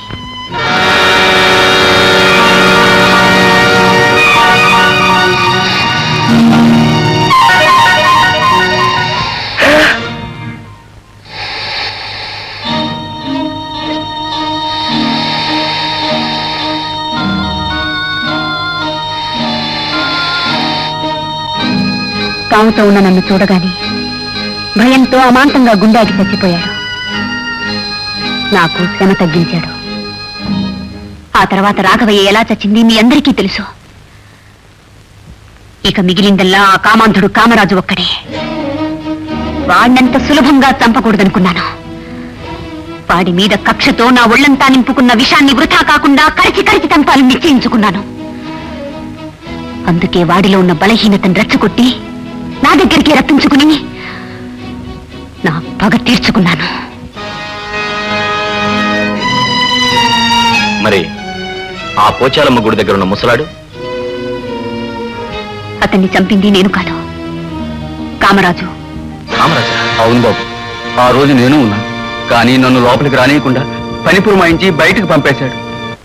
పాముతో ఉన్న నన్ను చూడగానే భయంతో అమాంతంగా గుండాకి చచ్చిపోయాడు నాకు శ్రమ తగ్గించాడు ఆ తర్వాత రాఘవయ్య ఎలా చచ్చింది మీ అందరికీ తెలుసు ఇక మిగిలిందల్లా ఆ కామాంధుడు కామరాజు ఒక్కడే వాడినంత సులభంగా చంపకూడదనుకున్నాను వాడి మీద కక్షతో నా ఒళ్ళంతా నింపుకున్న విషాన్ని వృథా కాకుండా కరిచి కరిచి చంపాలని నిశ్చయించుకున్నాను అందుకే వాడిలో ఉన్న బలహీనతను రెచ్చగొట్టి నా దగ్గరికి రప్పించుకుని నా పగ తీర్చుకున్నాను మరి ఆ పోచాలమ్మ గుడి దగ్గర ఉన్న ముసలాడు అతన్ని చంపింది నేను కాదు కామరాజు కామరాజా అవును బాబు ఆ రోజు నేను ఉన్నాను కానీ నన్ను లోపలికి రానియకుండా పని పురమాయించి బయటకు పంపేశాడు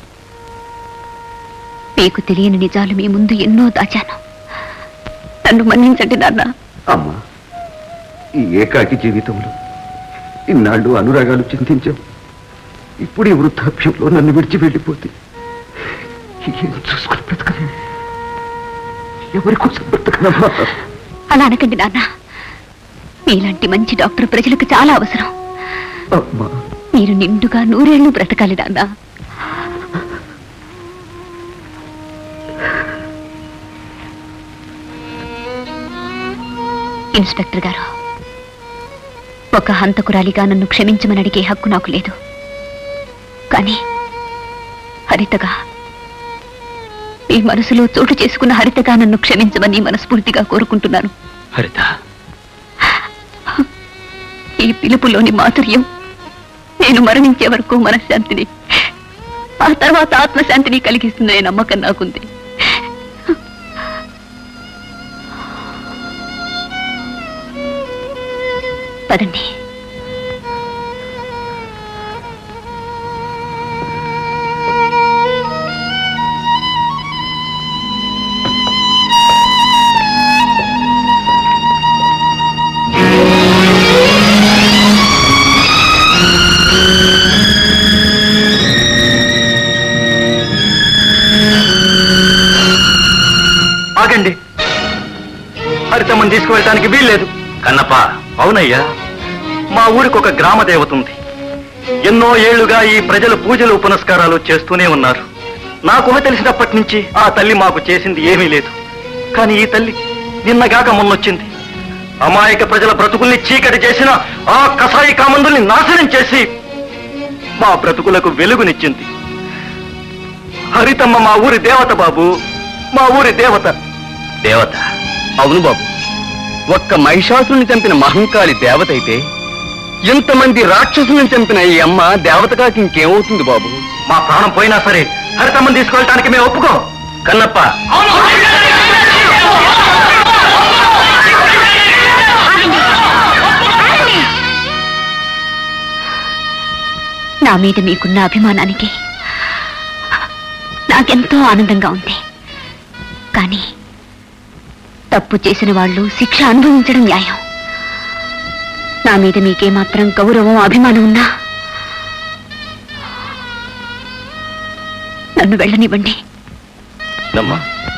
మీకు తెలియని నిజాలు మీ ముందు ఎన్నో దాచాను నన్ను మన్నించండి నాన్న అమ్మా ఈ ఏకాకి జీవితంలో ఇన్నాళ్ళు అనురాగాలు చింతించాం ఇప్పుడు ఈ వృద్ధాప్యంలో నన్ను విడిచి వెళ్ళిపోతే ఏం చూసుకుని బ్రతకను ఎవరి కోసం బ్రతకనమ్మా అలా అనకండి నాన్న మీలాంటి మంచి డాక్టర్ ప్రజలకు చాలా అవసరం అమ్మా మీరు నిండుగా నూరేళ్లు బ్రతకాలి నాన్న ఇన్స్పెక్టర్ గారు ఒక హంతకురాలిగా నన్ను క్షమించమని అడిగే హక్కు నాకు లేదు కానీ హరితగా మీ మనసులో చోటు చేసుకున్న హరితగా నన్ను క్షమించమని మనస్ఫూర్తిగా కోరుకుంటున్నాను హరిత ఈ పిలుపులోని మాధుర్యం నేను మరణించే వరకు మనశ్శాంతిని ఆ తర్వాత ఆత్మశాంతిని కలిగిస్తుందనే నమ్మకం నాకుంది పదండి ఆగండి హరితమ్మని తీసుకువెళ్ళటానికి వీల్లేదు కన్నప్ప అవునయ్యా మా ఊరికి ఒక గ్రామ దేవత ఉంది ఎన్నో ఏళ్లుగా ఈ ప్రజలు పూజలు పునస్కారాలు చేస్తూనే ఉన్నారు నాకు ఊహ తెలిసినప్పటి నుంచి ఆ తల్లి మాకు చేసింది ఏమీ లేదు కానీ ఈ తల్లి నిన్నగాక మొన్నొచ్చింది అమాయక ప్రజల బ్రతుకుల్ని చీకటి చేసిన ఆ కసాయి కామందుల్ని నాశనం చేసి మా బ్రతుకులకు వెలుగునిచ్చింది హరితమ్మ మా ఊరి దేవత బాబు మా ఊరి దేవత దేవత అవును బాబు ఒక్క మహిషాసుని చంపిన మహంకాళి దేవత అయితే ఇంతమంది రాక్షసులను చంపిన ఈ అమ్మ దేవతగా ఇంకేమవుతుంది బాబు మా ప్రాణం పోయినా సరే హరితమ్మని తీసుకెళ్ళటానికి మేము ఒప్పుకోం కన్నప్ప నా మీద మీకున్న అభిమానానికి నాకెంతో ఆనందంగా ఉంది కానీ తప్పు చేసిన వాళ్ళు శిక్ష అనుభవించడం న్యాయం నా మీద మీకేమాత్రం గౌరవం అభిమానం ఉన్నా నన్ను వెళ్ళనివ్వండి అమ్మా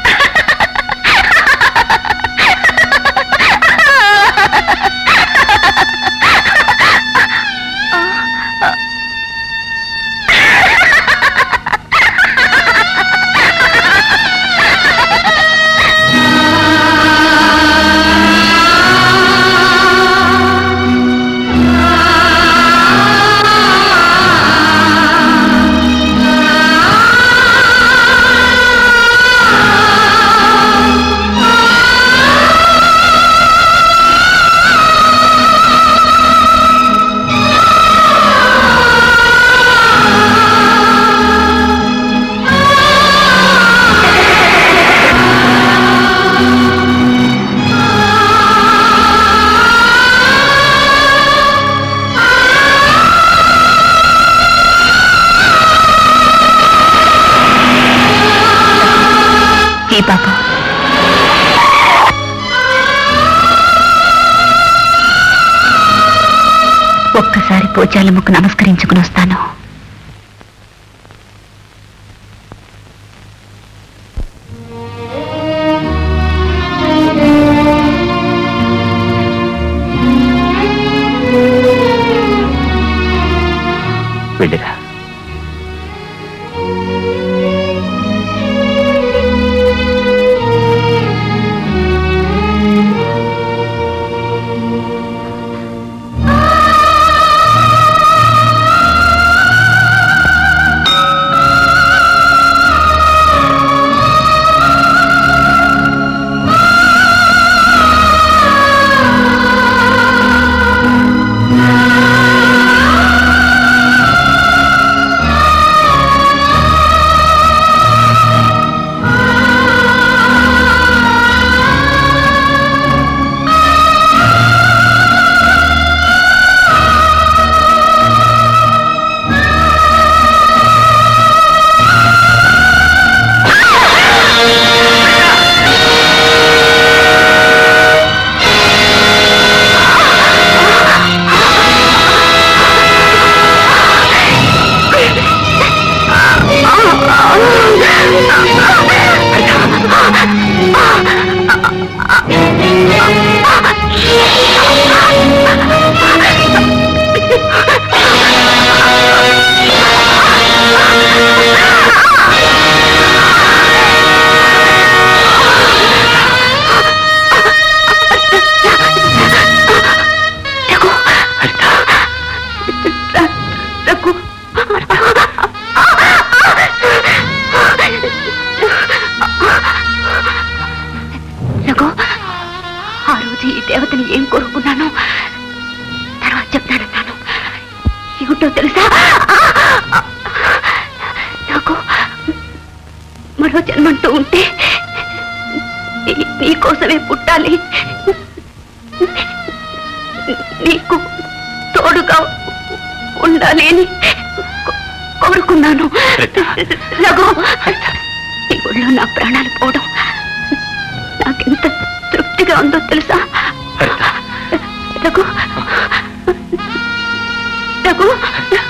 ఈ పాప ఒక్కసారి పోచాలమ్మకు నమస్కరించుకుని వస్తాను దేవతని ఏం కోరుకున్నానో తర్వాత చెప్తానన్నాను ఏమిటో తెలుసా నాకు మరో జన్మంటూ ఉంటే నీ- నీకోసమే పుట్టాలి నీకు తోడుగా ఉండాలి అని కో- కోరుకున్నాను రఘు నీ ఒళ్ళో నా ప్రాణాలు పోవడం నాకెంత తృప్తిగా ఉందో తెలుసా రఘు రఘు